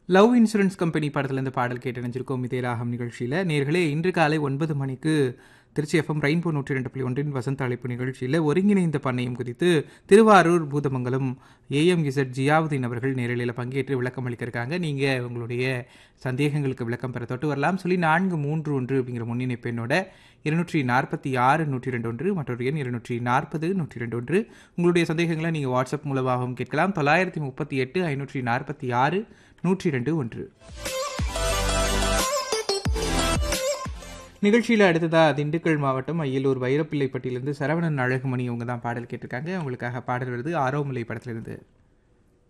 love insurance company படத்துலேருந்து பாடல் கேட்டு நினைச்சிருக்கோம் இதே ராகம் நிகழ்ச்சியில் நேர்களே இன்று காலை ஒன்பது மணிக்கு திருச்சி எஃப்எம் ரெயின்போ நூற்றி ரெண்டு புள்ளி ஒன்றின் வசந்த அழைப்பு நிகழ்ச்சியில் ஒருங்கிணைந்த பண்ணையம் குறித்து திருவாரூர் பூதமங்கலம் ஏஎம் இசட் ஜியாவுதீன் அவர்கள் நேரலையில் பங்கேற்று விளக்கம் அளிக்கிருக்காங்க நீங்கள் உங்களுடைய சந்தேகங்களுக்கு விளக்கம் பெற தொட்டு வரலாம் சொல்லி நான்கு மூன்று ஒன்று அப்படிங்கிற முன்னிணைப்பு எண்ணோட இருநூற்றி நாற்பத்தி ஆறு நூற்றி ரெண்டு ஒன்று மற்றொரு எண் இருநூற்றி நாற்பது நூற்றி ரெண்டு ஒன்று உங்களுடைய சந்தேகங்களை நீங்கள் வாட்ஸ்அப் மூலமாகவும் கேட்கலாம் தொள்ளாயிரத்தி முப்பத்தி எட்டு ஐநூற்றி நாற்பத்தி ஆறு நூற்றி ரெண்டு ஒன்று நிகழ்ச்சியில் அடுத்ததா திண்டுக்கல் மாவட்டம் அய்யலூர் வைரப்பிள்ளைப்பட்டியிலிருந்து சரவணன் அழகுமணி அவங்க தான் பாடல் கேட்டிருக்காங்க அவங்களுக்காக பாடல் வருது ஆரோமலை படத்திலிருந்து